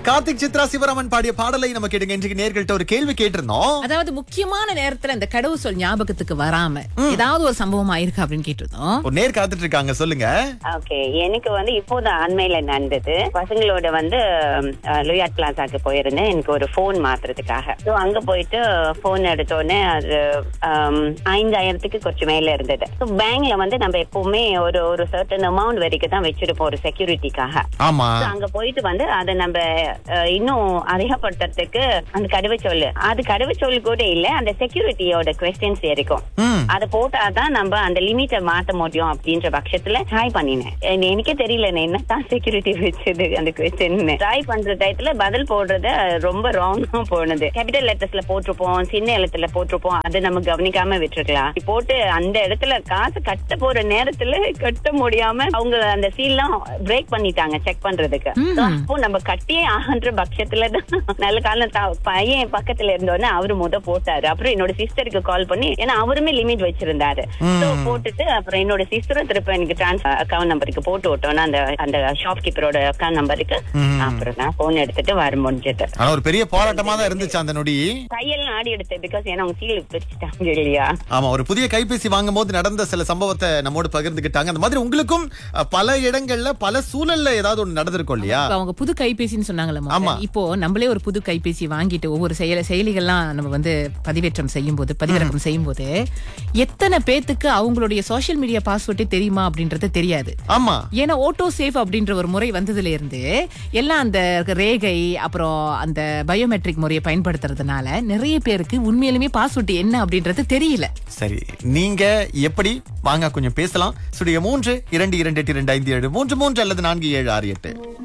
கார்த்திக் சித்ரா சிவராமன் பாடிய பாடலை நம்ம கேட்டுங்க இன்றைக்கு நேர்கள்ட்ட ஒரு கேள்வி கேட்டிருந்தோம் அதாவது முக்கியமான நேரத்துல இந்த கடவுள் சொல் ஞாபகத்துக்கு வராம ஏதாவது ஒரு சம்பவம் ஆயிருக்கு அப்படின்னு கேட்டிருந்தோம் ஒரு நேர் காத்துட்டு இருக்காங்க சொல்லுங்க ஓகே எனக்கு வந்து இப்போதான் அண்மையில நடந்தது பசங்களோட வந்து லுயாட் பிளாசாக்கு போயிருந்தேன் எனக்கு ஒரு ஃபோன் மாத்துறதுக்காக ஸோ அங்க போயிட்டு ஃபோன் எடுத்தோடனே அது ஆம், ஐந்தாயிரத்துக்கு கொஞ்சம் மேல இருந்தது ஸோ பேங்க்ல வந்து நம்ம எப்பவுமே ஒரு ஒரு சர்டன் அமௌண்ட் வரைக்கும் தான் வச்சிருப்போம் ஒரு செக்யூரிட்டிக்காக ஆமா So, அங்க போயிட்டு வந்து அதை நம்ம அஹ், இன்னும் அதிகப்படுத்துறதுக்கு அந்த கடவுச்சொல் அது கடவுச்சொல் கூட இல்ல அந்த செக்யூரிட்டியோட கொஸ்டின்ஸ் இருக்கும் ம் அதை போட்டாதான் நம்ம அந்த லிமிட்டை மாத்த முடியும் அப்படின்ற பட்சத்துல ட்ரை பண்ணினேன் என- எனக்கே தெரியல நான் என்னதான் செக்யூரிட்டி வச்சது அந்த கொஸ்டின் ட்ரை பண்ற டயத்துல பதில் போடுறத ரொம்ப ராங்கா போனது கேபிட்டல் லெட்டர்ஸ்ல போட்டிருப்போம் சின்ன எழுத்துல போட்டிருப்போம் அதை நம்ம கவனிக்காம விட்டுருக்கலாம் இப்படி போட்டு அந்த இடத்துல காசு கட்ட போற நேரத்துல கட்ட முடியாம அவங்க அந்த சீல்லாம் பிரேக் பண்ணிட்டாங்க செக் பண்றதுக்கு So, அப்போ நம்ம கட்டியே ஆகின்ற பட்சத்துல தான் நல்ல காலம் தா- பையன் பக்கத்துல இருந்தோடனே அவரு முத போட்டாரு அப்புறம் என்னோட சிஸ்டருக்கு கால் பண்ணி ஏன்னா அவருமே லிமிட் வச்சிருந்தாரு So, போட்டுட்டு அப்புறம் என்னோட சிஸ்டரும் திருப்ப எனக்கு டிரான்ஸ்ஃபர் அக்கௌண்ட் நம்பருக்கு போட்டு விட்டோம்னா அந்த அந்த ஷாப் கீப்பரோட அக்கௌண்ட் நம்பருக்கு அப்புறம் நான் போன் எடுத்துட்டு வர முடிஞ்சது ஆனா ஒரு பெரிய போராட்டமா தான் இருந்துச்சு அந்த நொடி கையெல்லாம் ஆடி எடுத்தேன் பிகாஸ் ஏன்னா அவங்க சீல் பிரிச்சுட்டாங்க இல்லையா ஆமா ஒரு புதிய கைபேசி வாங்கும் போது நடந்த சில சம்பவத்தை நம்மோடு பகிர்ந்துகிட்டாங்க அந்த மாதிரி உங்களுக்கும் அஹ், பல இடங்கள்ல பல சூழல்ல ஏதாவது ஒண்ணு நடந்திருக்கும் இல்லையா இப்ப அவங்க புது கைபேசின்னு சொன்னாங்கல்ல முதல்ல. ஆமா. இப்போ நம்மளே ஒரு புது கைபேசி வாங்கிட்டு ஒவ்வொரு செயல செயலிகள்லாம் நம்ம வந்து பதிவேற்றம் செய்யும் போது பதிவிறக்கம் செய்யும் போது எத்தனை பேத்துக்கு அவங்களுடைய சோஷியல் மீடியா பாஸ்வேர்டே தெரியுமா அப்படின்றது தெரியாது ஆமா ஏன்னா ஓட்டோ சேஃப் அப்படின்ற ஒரு முறை வந்ததுல இருந்து எல்லாம் அந்த ரேகை அப்புறம் அந்த பயோமெட்ரிக் முறையை பயன்படுத்துறதுனால நிறைய பேருக்கு உண்மையிலுமே பாஸ்வேர்ட் என்ன அப்படின்றது தெரியல சரி நீங்க எப்படி வாங்க கொஞ்சம் பேசலாம் சுடைய மூன்று இரண்டு இரண்டு எட்டு இரண்டு ஐந்து ஏழு மூன்று மூன்று அல்லது நான்கு ஏழு ஆறு எட்டு